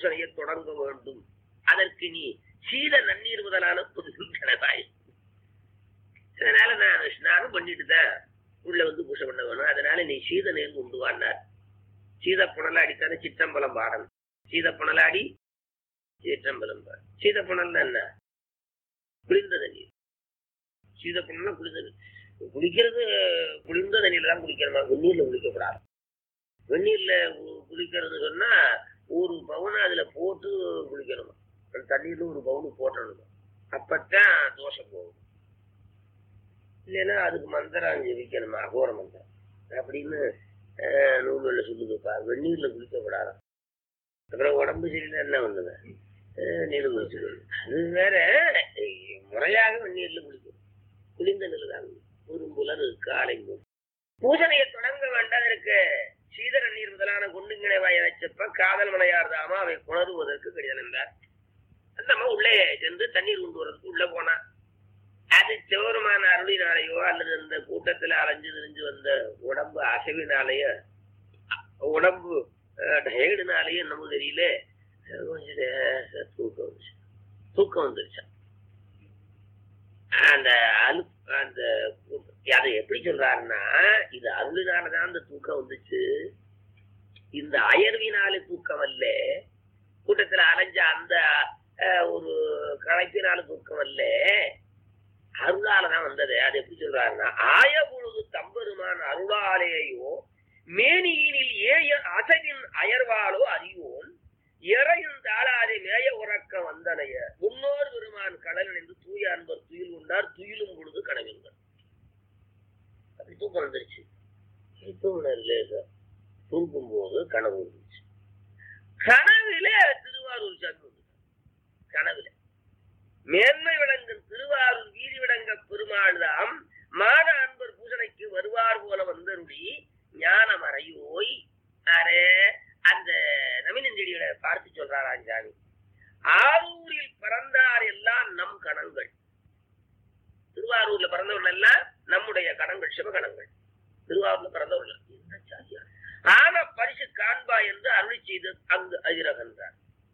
பூசணையை தொடங்க வேண்டும் அதற்கு நீ சீத நன்னீர் முதலான புதுவாய் அதனால நான் ஸ்நானம் பண்ணிட்டு தான் உள்ள வந்து பூசை பண்ண வேணும் அதனால நீ சீத நீர் கொண்டு வான்னார் சீத புனலாடி தானே சிற்றம்பலம் பாடணும் சீத புனலாடி சிற்றம்பலம் பாடு சீத புனல்னா என்ன குளிர்ந்த தண்ணீர் சீத புனல்னா குளிர்ந்தது குளிக்கிறது குளிர்ந்த தண்ணியில தான் குளிக்கிறோமா வெந்நீர்ல குளிக்கக்கூடாது வெந்நீர்ல கு- குளிக்கிறது சொன்னா ஒரு பவுன் அதுல போட்டு குளிக்கணும் அந்த தண்ணீர்ல ஒரு பவுன் போட்டணும் அப்பத்தான் தோஷம் போகும் இல்லைன்னா அதுக்கு மந்திரம் ஜெபிக்கணுமா அகோர மந்திரம் அப்படின்னு அஹ், நூல்கள்ல சொல்லுதுப்பா வெந்நீர்ல குளிக்கக்கூடாது அப்புறம் உடம்பு சரியில்லை என்ன பண்ணுங்க நீர் குளிச்சுக்கணும் அது வேற அஹ், முறையாக வெந்நீர்ல குளிக்கணும் குளிர்ந்த நிலை தான் குறும்புலர் காலை மூ- பூஜனையை தொடங்க வேண்டதற்கு சீதர நீர் முதலான குண்டுங்கிணை வாயச்சப்ப காதல் மலையார் தாமா அவை குணருவதற்கு கடிதம் என்றார் அந்த அம்மா உள்ளே சென்று தண்ணீர் கொண்டு வரதுக்கு உள்ள போனா அது சிவருமான அருளினாலேயோ அல்லது அந்த கூட்டத்துல அலைஞ்சு திரிஞ்சு வந்த உடம்பு அசைவினாலேயோ உடம்பு டயர்டுனாலேயோ என்னமோ தெரியல கொஞ்சம் லேசா தூக்கம் வந்துச்சு தூக்கம் வந்துருச்சு அந்த அலு அந்த அதை எப்படி சொல்றாருன்னா இது அருளினாலதான் அந்த தூக்கம் வந்துச்சு இந்த அயர்வினால தூக்கம் அல்ல கூட்டத்துல அலைஞ்ச அந்த அஹ், ஒரு களைப்பினால தூக்கம் அல்ல அருளாலதான் வந்தது அது எப்படி சொல்றாருன்னா ஆய பொழுது தம்பெருமான் அருளாலேயோ மேனியினில் ஏய அசைவின் அயர்வாலோ அறிவோம் இறையும் தாளாதே மேய உறக்க வந்தனைய முன்னோர் பெருமான் கடல் என்று தூய அன்பர் துயில் உண்டார் துயிலும் பொழுது கனவில்கள் அப்படி தூக்கம் வந்துருச்சு தூங்கின தூங்கும் போது கனவு வந்துருச்சு கனவிலே திருவாரூர் சாமி வந்து கனவுல மேன்மை விளங்கும் திருவாரூர் வீதி விளங்க பெருமாள் தாம் மான அன்பர் பூசணைக்கு வருவார் போல வந்தருளி ஞான மறையோய் அரே அந்த நவீனன் செடிகளை பார்த்து சொல்றாராம் சாமி ஆரூரில் பிறந்தார் எல்லாம் நம் கணங்கள் திருவாரூர்ல பிறந்தவர்கள் எல்லாம் நம்முடைய கணங்கள் சிவகணங்கள் திருவாரூர்ல பிறந்தவர்கள் என்ன சாதியா ஆன பரிசு காண்பா என்று அருளி செய்து அங்கு அதிரகன்றார்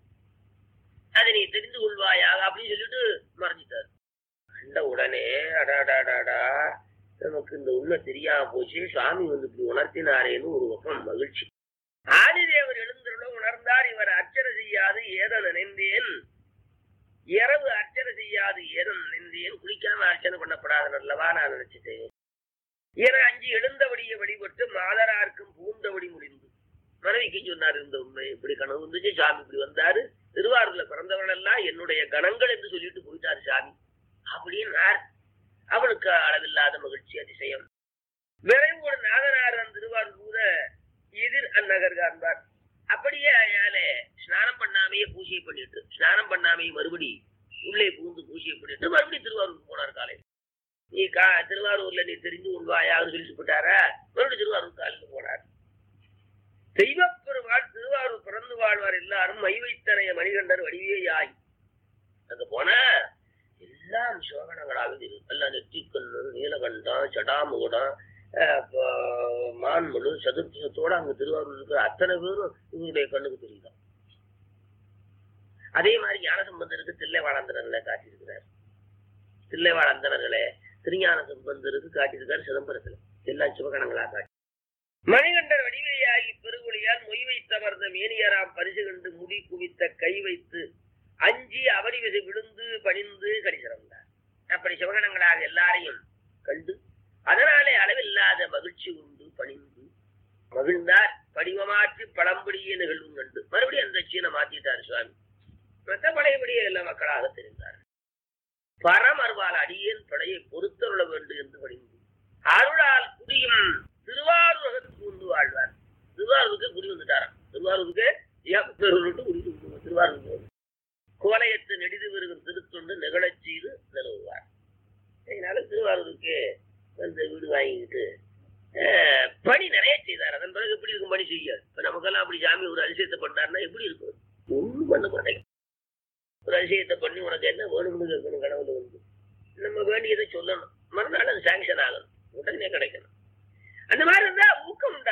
அதை நீ தெரிந்து கொள்வாயாக அப்படின்னு சொல்லிட்டு மறைஞ்சிட்டார் கண்ட உடனே அடாடாடாடா நமக்கு இந்த உண்மை தெரியாம போச்சு சுவாமி வந்து இப்படி உணர்த்தினாரேன்னு ஒரு பக்கம் மகிழ்ச்சி ஆதிதேவர் எழுந்துள்ள உணர்ந்தார் இவர் அர்ச்சனை செய்யாது ஏதோ நினைந்தேன் இரவு அர்ச்சனை செய்யாது ஏதோ நினைந்தேன் குளிக்காம அர்ச்சனை பண்ணப்படாது அல்லவா நான் நினைச்சிட்டேன் என அஞ்சு எழுந்தபடியை வழிபட்டு மாதரார்க்கும் பூந்தபடி முடிந்து மனைவிக்கு சொன்னார் இந்த உண்மை இப்படி கனவு வந்துச்சு சாமி இப்படி வந்தாரு திருவாரூர்ல பிறந்தவர்கள் எல்லாம் என்னுடைய கணங்கள் என்று சொல்லிட்டு போயிட்டாரு சாமி அப்படின்னார் அவனுக்கு அளவில்லாத மகிழ்ச்சி அதிசயம் விரைவோடு நாகனார் அந்த திருவாரூர் கூட எதிர் அந்நகர் காண்பார் அப்படியே அயாலே ஸ்நானம் பண்ணாமையே பூஜை பண்ணிட்டு ஸ்நானம் பண்ணாமையே மறுபடி உள்ளே பூந்து பூஜை பண்ணிட்டு மறுபடியும் திருவாரூருக்கு போனார் காலையில் நீ கா திருவாரூர்ல நீ தெரிஞ்சு கொள்வாயான்னு சொல்லிட்டு போட்டாரா மறுபடியும் திருவாரூர் காலையில் போனார் தெய்வப்பெருமாள் திருவாரூர் பிறந்து வாழ்வார் எல்லாரும் மை வைத்தனைய மணிகண்டர் வடிவேயாய் அங்க போனா எல்லாம் சிவகணங்களாக இருக்கு எல்லாம் நெற்றிக்கண்ணு நீலகண்டம் சடாமுகுடம் அஹ், ப- மான்மழு சதுர்த்தத்தோட அங்க திருவாரூர் இருக்கிற அத்தனை பேரும் இவருடைய கண்ணுக்கு தெரியுதான் அதே மாதிரி ஞானசம்பந்தருக்கு தில்லைவாழந்தனர்களை காட்டியிருக்கிறார் தில்லைவாழந்தனர்களே திருஞான சம்பந்தருக்கு காட்டியிருக்கார் சிதம்பரத்துல எல்லாம் சிவகணங்களா காட்டி மணிகண்டர் வடிவையாகி பெருகுழியால் மொய் வைத்தமர்ந்த மேனியராம் பரிசு கண்டு முடி குவித்த கை வைத்து அஞ்சி அவரி விசை விழுந்து பணிந்து கடி சிறந்தார் அப்படி சிவகணங்களாக எல்லாரையும் கண்டு அதனாலே அளவில்லாத மகிழ்ச்சி உண்டு பணிந்து மகிழ்ந்தார் படிவமாற்றி பழம்படியே நிகழ்வும் கண்டு மறுபடியும் அந்த சீனை மாத்திட்டார் சுவாமி மற்ற பழையபடியே எல்லா மக்களாக தெரிந்தார் பரமர்வால் அடியேன் படையை பொறுத்தருள வேண்டும் என்று பணிந்து அருளால் குடியும் திருவாரூரகத்துக்கு கொண்டு வாழ்வார் திருவாரூருக்கு குடி வந்துட்டாராம் திருவாரூருக்கு ஏப்பெருட்டு குடி வந்து திருவாரூருக்கு வந்து. கோலையத்து நெடிது வருகிற திருத்தொண்டு நிகழச் செய்து நிலவுவார் அதனால திருவாரூருக்கு வந்து வீடு வாங்கிக்கிட்டு அஹ், பணி நிறைய செய்தார் அதன் பிறகு எப்படி இருக்கும் பணி செய்யாது இப்ப நமக்கெல்லாம் அப்படி சாமி ஒரு அதிசயத்தை பண்ணாருன்னா எப்படி இருக்கும் ஒண்ணும் பண்ண மாட்டேங்க ஒரு அதிசயத்தை பண்ணி உனக்கு என்ன வேணும்னு கேட்கணும் கடவுள் வந்து நம்ம வேண்டியதை சொல்லணும் மறுநாள் அது சாங்ஷன் ஆகணும் உடனே கிடைக்கணும் அந்த மாதிரி இருந்தா ஊக்கம் உண்டா